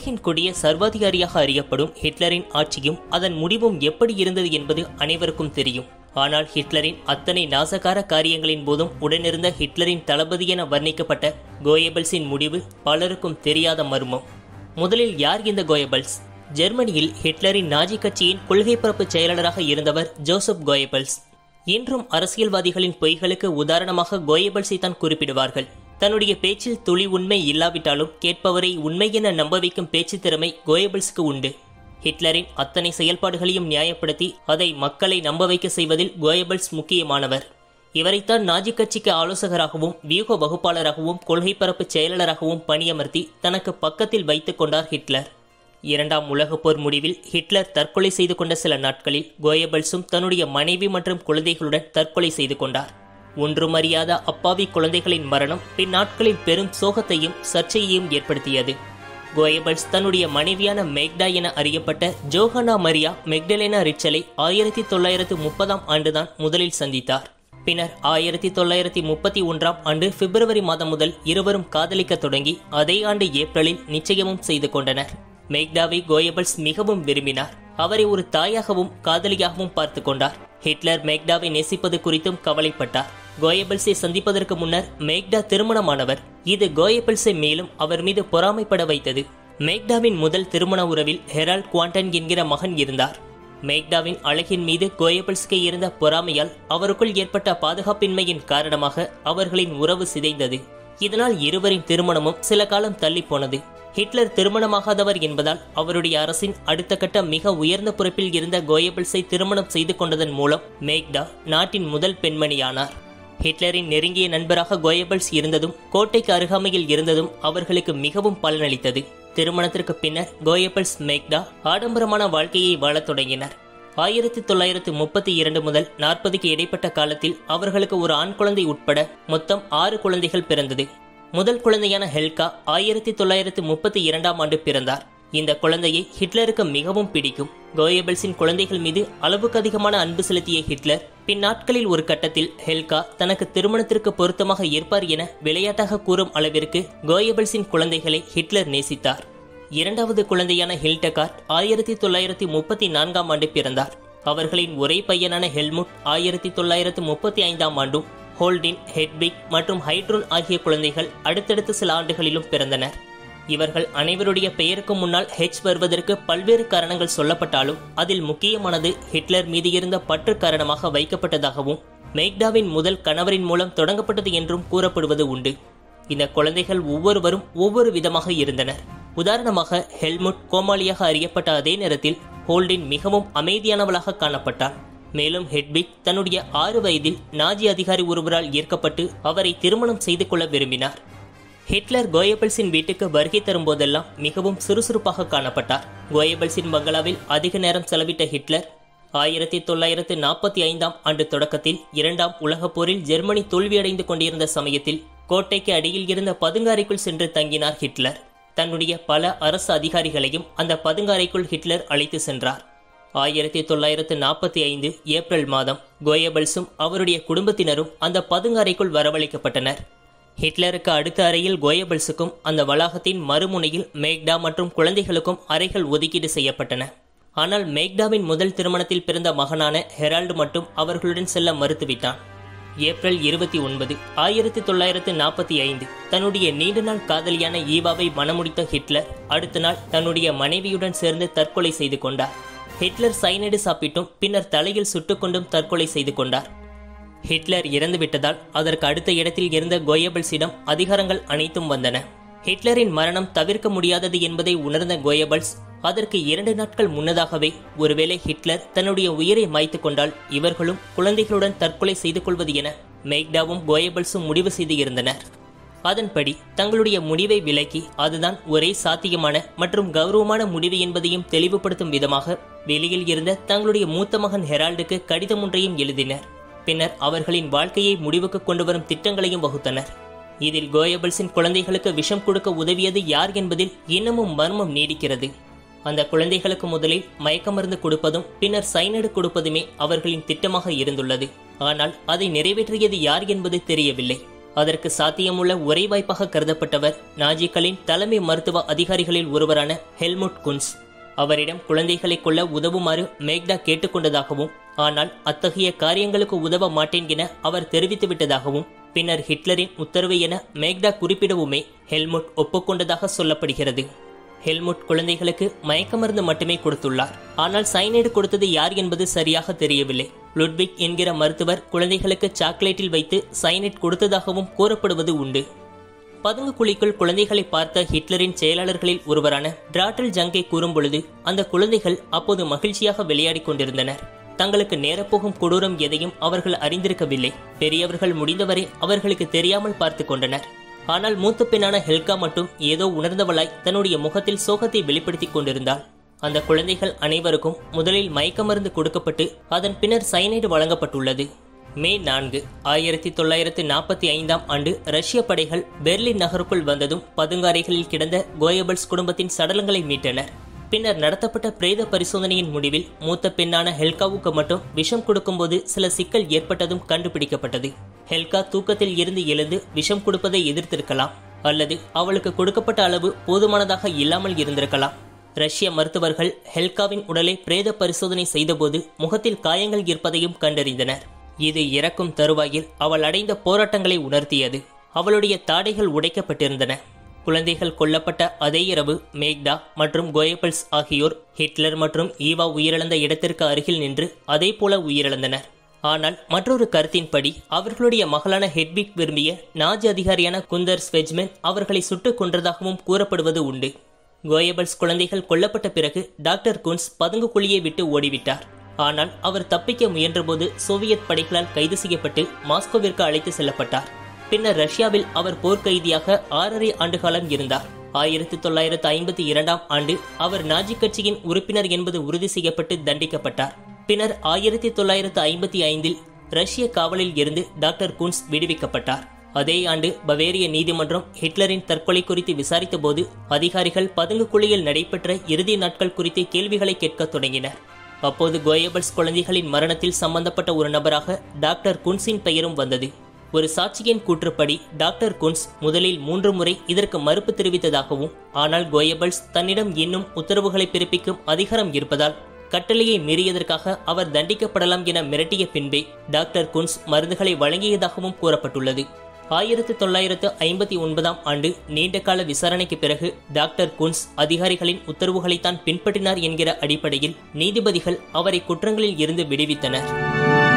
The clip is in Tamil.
உலகின் கொடிய சர்வாதிகாரியாக அறியப்படும் ஹிட்லரின் ஆட்சியும் அதன் முடிவும் எப்படி இருந்தது என்பது அனைவருக்கும் தெரியும் ஆனால் ஹிட்லரின் அத்தனை நாசகார காரியங்களின் போதும் உடனிருந்த ஹிட்லரின் தளபதி என வர்ணிக்கப்பட்ட கோயபல்ஸின் முடிவு பலருக்கும் தெரியாத மர்மம் முதலில் யார் இந்த கோயபல்ஸ் ஜெர்மனியில் ஹிட்லரின் நாஜி கட்சியின் கொள்கை பரப்பு செயலாளராக இருந்தவர் ஜோசப் கோயபல்ஸ் இன்றும் அரசியல்வாதிகளின் பொய்களுக்கு உதாரணமாக கோயபல்ஸை தான் குறிப்பிடுவார்கள் தன்னுடைய பேச்சில் துளி உண்மை இல்லாவிட்டாலும் கேட்பவரை உண்மை என நம்ப வைக்கும் பேச்சு திறமை கோயபல்ஸுக்கு உண்டு ஹிட்லரின் அத்தனை செயல்பாடுகளையும் நியாயப்படுத்தி அதை மக்களை நம்ப வைக்க செய்வதில் கோயபல்ஸ் முக்கியமானவர் இவரைத்தான் நாஜி கட்சிக்கு ஆலோசகராகவும் வியூக வகுப்பாளராகவும் கொள்கை பரப்பு செயலாளராகவும் பணியமர்த்தி தனக்கு பக்கத்தில் வைத்துக் கொண்டார் ஹிட்லர் இரண்டாம் உலகப் போர் முடிவில் ஹிட்லர் தற்கொலை செய்து கொண்ட சில நாட்களில் கோயபல்ஸும் தன்னுடைய மனைவி மற்றும் குழந்தைகளுடன் தற்கொலை செய்து கொண்டார் ஒன்றும் அறியாத அப்பாவி குழந்தைகளின் மரணம் பின்னாட்களில் பெரும் சோகத்தையும் சர்ச்சையையும் ஏற்படுத்தியது கோயபல்ஸ் தன்னுடைய மனைவியான மேக்டா என அறியப்பட்ட ஜோஹனா மரியா மெக்டலேனா ரிச்சலை ஆயிரத்தி தொள்ளாயிரத்து முப்பதாம் ஆண்டுதான் முதலில் சந்தித்தார் பின்னர் ஆயிரத்தி தொள்ளாயிரத்தி முப்பத்தி ஒன்றாம் ஆண்டு பிப்ரவரி மாதம் முதல் இருவரும் காதலிக்க தொடங்கி அதே ஆண்டு ஏப்ரலில் நிச்சயமும் செய்து கொண்டனர் மேக்டாவை கோயபல்ஸ் மிகவும் விரும்பினார் அவரை ஒரு தாயாகவும் காதலியாகவும் பார்த்து கொண்டார் ஹிட்லர் மேக்டாவை நேசிப்பது குறித்தும் கவலைப்பட்டார் கோயபல்ஸை சந்திப்பதற்கு முன்னர் மேக்டா திருமணமானவர் இது கோயபல்ஸை மேலும் அவர் மீது பொறாமைப்பட வைத்தது மேக்டாவின் முதல் திருமண உறவில் ஹெரால்ட் குவாண்டன் என்கிற மகன் இருந்தார் மேக்டாவின் அழகின் மீது கோயபல்ஸ்க்கு இருந்த பொறாமையால் அவருக்குள் ஏற்பட்ட பாதுகாப்பின்மையின் காரணமாக அவர்களின் உறவு சிதைந்தது இதனால் இருவரின் திருமணமும் சில காலம் தள்ளி போனது ஹிட்லர் திருமணமாகாதவர் என்பதால் அவருடைய அரசின் அடுத்த கட்ட மிக உயர்ந்த பொறுப்பில் இருந்த கோயபல்ஸை திருமணம் செய்து கொண்டதன் மூலம் மேக்டா நாட்டின் முதல் பெண்மணியானார் ஹிட்லரின் நெருங்கிய நண்பராக கோயபல்ஸ் இருந்ததும் கோட்டைக்கு அருகாமையில் இருந்ததும் அவர்களுக்கு மிகவும் பலனளித்தது திருமணத்திற்கு பின்னர் கோயபல்ஸ் மேக்டா ஆடம்பரமான வாழ்க்கையை வாழத் தொடங்கினர் ஆயிரத்தி தொள்ளாயிரத்து முப்பத்தி இரண்டு முதல் நாற்பதுக்கு இடைப்பட்ட காலத்தில் அவர்களுக்கு ஒரு ஆண் குழந்தை உட்பட மொத்தம் ஆறு குழந்தைகள் பிறந்தது முதல் குழந்தையான ஹெல்கா ஆயிரத்தி தொள்ளாயிரத்து முப்பத்தி இரண்டாம் ஆண்டு பிறந்தார் இந்த குழந்தையை ஹிட்லருக்கு மிகவும் பிடிக்கும் கோயபல்ஸின் குழந்தைகள் மீது அளவுக்கு அதிகமான அன்பு செலுத்திய ஹிட்லர் பின் நாட்களில் ஒரு கட்டத்தில் ஹெல்கா தனக்கு திருமணத்திற்கு பொருத்தமாக இருப்பார் என விளையாட்டாக கூறும் அளவிற்கு கோயபல்ஸின் குழந்தைகளை ஹிட்லர் நேசித்தார் இரண்டாவது குழந்தையான ஹில்டகார்ட் ஆயிரத்தி தொள்ளாயிரத்தி முப்பத்தி நான்காம் ஆண்டு பிறந்தார் அவர்களின் ஒரே பையனான ஹெல்முட் ஆயிரத்தி தொள்ளாயிரத்து முப்பத்தி ஐந்தாம் ஆண்டும் ஹோல்டின் ஹெட்பிக் மற்றும் ஹைட்ரோன் ஆகிய குழந்தைகள் அடுத்தடுத்த சில ஆண்டுகளிலும் பிறந்தனர் இவர்கள் அனைவருடைய பெயருக்கு முன்னால் ஹெச் வருவதற்கு பல்வேறு காரணங்கள் சொல்லப்பட்டாலும் அதில் முக்கியமானது ஹிட்லர் மீது இருந்த பற்று காரணமாக வைக்கப்பட்டதாகவும் மேக்டாவின் முதல் கணவரின் மூலம் தொடங்கப்பட்டது என்றும் கூறப்படுவது உண்டு இந்த குழந்தைகள் ஒவ்வொருவரும் ஒவ்வொரு விதமாக இருந்தனர் உதாரணமாக ஹெல்முட் கோமாளியாக அறியப்பட்ட அதே நேரத்தில் ஹோல்டின் மிகவும் அமைதியானவளாக காணப்பட்டார் மேலும் ஹெட்பிக் தன்னுடைய ஆறு வயதில் நாஜி அதிகாரி ஒருவரால் ஈர்க்கப்பட்டு அவரை திருமணம் செய்து கொள்ள விரும்பினார் ஹிட்லர் கோயபல்ஸின் வீட்டுக்கு வருகை தரும்போதெல்லாம் மிகவும் சுறுசுறுப்பாக காணப்பட்டார் கோயபல்ஸின் பங்களாவில் அதிக நேரம் செலவிட்ட ஹிட்லர் ஆயிரத்தி தொள்ளாயிரத்து நாற்பத்தி ஐந்தாம் ஆண்டு தொடக்கத்தில் இரண்டாம் உலகப் போரில் ஜெர்மனி தோல்வியடைந்து கொண்டிருந்த சமயத்தில் கோட்டைக்கு அடியில் இருந்த பதுங்காரைக்குள் சென்று தங்கினார் ஹிட்லர் தன்னுடைய பல அரசு அதிகாரிகளையும் அந்த பதுங்காரைக்குள் ஹிட்லர் அழைத்து சென்றார் ஆயிரத்தி தொள்ளாயிரத்து நாற்பத்தி ஐந்து ஏப்ரல் மாதம் கோயபல்ஸும் அவருடைய குடும்பத்தினரும் அந்த பதுங்காரைக்குள் வரவழைக்கப்பட்டனர் ஹிட்லருக்கு அடுத்த அறையில் கோயபல்ஸுக்கும் அந்த வளாகத்தின் மறுமுனையில் மேக்டா மற்றும் குழந்தைகளுக்கும் அறைகள் ஒதுக்கீடு செய்யப்பட்டன ஆனால் மேக்டாவின் முதல் திருமணத்தில் பிறந்த மகனான ஹெரால்டு மட்டும் அவர்களுடன் செல்ல மறுத்துவிட்டான் ஏப்ரல் இருபத்தி ஒன்பது ஆயிரத்தி தொள்ளாயிரத்து நாற்பத்தி ஐந்து தன்னுடைய நீண்ட நாள் காதலியான ஈவாவை மணமுடித்த ஹிட்லர் அடுத்த நாள் தன்னுடைய மனைவியுடன் சேர்ந்து தற்கொலை செய்து கொண்டார் ஹிட்லர் சைனடு சாப்பிட்டும் பின்னர் தலையில் சுட்டுக்கொண்டும் தற்கொலை செய்து கொண்டார் ஹிட்லர் இறந்துவிட்டதால் அதற்கு அடுத்த இடத்தில் இருந்த கோயபல்ஸிடம் அதிகாரங்கள் அனைத்தும் வந்தன ஹிட்லரின் மரணம் தவிர்க்க முடியாதது என்பதை உணர்ந்த கோயபல்ஸ் அதற்கு இரண்டு நாட்கள் முன்னதாகவே ஒருவேளை ஹிட்லர் தன்னுடைய உயிரை மாய்த்து கொண்டால் இவர்களும் குழந்தைகளுடன் தற்கொலை செய்து கொள்வது என மேக்டாவும் கோயபல்ஸும் முடிவு செய்து இருந்தனர் அதன்படி தங்களுடைய முடிவை விலக்கி அதுதான் ஒரே சாத்தியமான மற்றும் கௌரவமான முடிவு என்பதையும் தெளிவுபடுத்தும் விதமாக வெளியில் இருந்த தங்களுடைய மூத்த மகன் ஹெரால்டுக்கு கடிதம் ஒன்றையும் எழுதினர் பின்னர் அவர்களின் வாழ்க்கையை முடிவுக்கு கொண்டு வரும் திட்டங்களையும் வகுத்தனர் இதில் கோயபல்ஸின் குழந்தைகளுக்கு விஷம் கொடுக்க உதவியது யார் என்பதில் இன்னமும் மர்மம் நீடிக்கிறது அந்த குழந்தைகளுக்கு முதலில் மயக்க மருந்து கொடுப்பதும் பின்னர் சைனடு கொடுப்பதுமே அவர்களின் திட்டமாக இருந்துள்ளது ஆனால் அதை நிறைவேற்றியது யார் என்பது தெரியவில்லை அதற்கு சாத்தியமுள்ள ஒரே வாய்ப்பாக கருதப்பட்டவர் நாஜிக்களின் தலைமை மருத்துவ அதிகாரிகளில் ஒருவரான ஹெல்முட் குன்ஸ் அவரிடம் குழந்தைகளை கொள்ள உதவுமாறு மேக்டா கேட்டுக்கொண்டதாகவும் ஆனால் அத்தகைய காரியங்களுக்கு உதவ மாட்டேன் என அவர் தெரிவித்துவிட்டதாகவும் பின்னர் ஹிட்லரின் உத்தரவு என மேக்டா குறிப்பிடவுமே ஹெல்முட் ஒப்புக்கொண்டதாக சொல்லப்படுகிறது ஹெல்முட் குழந்தைகளுக்கு மயக்க மருந்து மட்டுமே கொடுத்துள்ளார் ஆனால் சைனைடு கொடுத்தது யார் என்பது சரியாக தெரியவில்லை லுட்விக் என்கிற மருத்துவர் குழந்தைகளுக்கு சாக்லேட்டில் வைத்து சைனைட் கொடுத்ததாகவும் கூறப்படுவது உண்டு பதுங்கு குழிக்குள் குழந்தைகளை பார்த்த ஹிட்லரின் செயலாளர்களில் ஒருவரான டிராட்டல் ஜங்கை கூறும்பொழுது அந்த குழந்தைகள் அப்போது மகிழ்ச்சியாக விளையாடிக் கொண்டிருந்தனர் தங்களுக்கு நேரப்போகும் கொடூரம் எதையும் அவர்கள் அறிந்திருக்கவில்லை பெரியவர்கள் முடிந்தவரை அவர்களுக்கு தெரியாமல் பார்த்து கொண்டனர் ஆனால் மூத்த பெண்ணான ஹெல்கா மட்டும் ஏதோ உணர்ந்தவளாய் தன்னுடைய முகத்தில் சோகத்தை வெளிப்படுத்திக் கொண்டிருந்தாள் அந்த குழந்தைகள் அனைவருக்கும் முதலில் மயக்க மருந்து கொடுக்கப்பட்டு அதன் பின்னர் சைனைடு வழங்கப்பட்டுள்ளது மே நான்கு ஆயிரத்தி தொள்ளாயிரத்து நாற்பத்தி ஐந்தாம் ஆண்டு ரஷ்ய படைகள் பெர்லின் நகருக்குள் வந்ததும் பதுங்காரைகளில் கிடந்த கோயபல்ஸ் குடும்பத்தின் சடலங்களை மீட்டனர் பின்னர் நடத்தப்பட்ட பிரேத பரிசோதனையின் முடிவில் மூத்த பெண்ணான ஹெல்காவுக்கு மட்டும் விஷம் கொடுக்கும்போது சில சிக்கல் ஏற்பட்டதும் கண்டுபிடிக்கப்பட்டது ஹெல்கா தூக்கத்தில் இருந்து எழுந்து விஷம் கொடுப்பதை எதிர்த்திருக்கலாம் அல்லது அவளுக்கு கொடுக்கப்பட்ட அளவு போதுமானதாக இல்லாமல் இருந்திருக்கலாம் ரஷ்ய மருத்துவர்கள் ஹெல்காவின் உடலை பிரேத பரிசோதனை செய்தபோது முகத்தில் காயங்கள் இருப்பதையும் கண்டறிந்தனர் இது இறக்கும் தருவாயில் அவள் அடைந்த போராட்டங்களை உணர்த்தியது அவளுடைய தாடைகள் உடைக்கப்பட்டிருந்தன குழந்தைகள் கொல்லப்பட்ட அதே இரவு மேக்டா மற்றும் கோயபல்ஸ் ஆகியோர் ஹிட்லர் மற்றும் ஈவா உயிரிழந்த இடத்திற்கு அருகில் நின்று அதே போல உயிரிழந்தனர் ஆனால் மற்றொரு கருத்தின்படி அவர்களுடைய மகளான ஹெட்விக் விரும்பிய நாஜி அதிகாரியான குந்தர் ஸ்வெஜ்மென் அவர்களை சுட்டுக் கொன்றதாகவும் கூறப்படுவது உண்டு கோயபல்ஸ் குழந்தைகள் கொல்லப்பட்ட பிறகு டாக்டர் குன்ஸ் பதுங்கு குழியை விட்டு ஓடிவிட்டார் ஆனால் அவர் தப்பிக்க முயன்றபோது சோவியத் படைகளால் கைது செய்யப்பட்டு மாஸ்கோவிற்கு அழைத்து செல்லப்பட்டார் பின்னர் ரஷ்யாவில் அவர் போர்க்கைதியாக ஆறரை ஆண்டுகாலம் இருந்தார் ஆயிரத்தி தொள்ளாயிரத்து ஐம்பத்தி இரண்டாம் ஆண்டு அவர் நாஜி கட்சியின் உறுப்பினர் என்பது உறுதி செய்யப்பட்டு தண்டிக்கப்பட்டார் பின்னர் ஆயிரத்தி தொள்ளாயிரத்து ஐம்பத்தி ஐந்தில் ரஷ்ய காவலில் இருந்து டாக்டர் குன்ஸ் விடுவிக்கப்பட்டார் அதே ஆண்டு பவேரிய நீதிமன்றம் ஹிட்லரின் தற்கொலை குறித்து விசாரித்தபோது அதிகாரிகள் பதுங்கு குழியில் நடைபெற்ற இறுதி நாட்கள் குறித்து கேள்விகளை கேட்கத் தொடங்கினர் அப்போது கோயபல்ஸ் குழந்தைகளின் மரணத்தில் சம்பந்தப்பட்ட ஒரு நபராக டாக்டர் குன்ஸின் பெயரும் வந்தது ஒரு சாட்சியின் கூற்றுப்படி டாக்டர் குன்ஸ் முதலில் மூன்று முறை இதற்கு மறுப்பு தெரிவித்ததாகவும் ஆனால் கோயபல்ஸ் தன்னிடம் இன்னும் உத்தரவுகளை பிறப்பிக்கும் அதிகாரம் இருப்பதால் கட்டளையை மீறியதற்காக அவர் தண்டிக்கப்படலாம் என மிரட்டிய பின்பே டாக்டர் குன்ஸ் மருந்துகளை வழங்கியதாகவும் கூறப்பட்டுள்ளது ஆயிரத்து தொள்ளாயிரத்து ஐம்பத்தி ஒன்பதாம் ஆண்டு நீண்டகால விசாரணைக்கு பிறகு டாக்டர் குன்ஸ் அதிகாரிகளின் உத்தரவுகளைத்தான் பின்பற்றினார் என்கிற அடிப்படையில் நீதிபதிகள் அவரை குற்றங்களில் இருந்து விடுவித்தனர்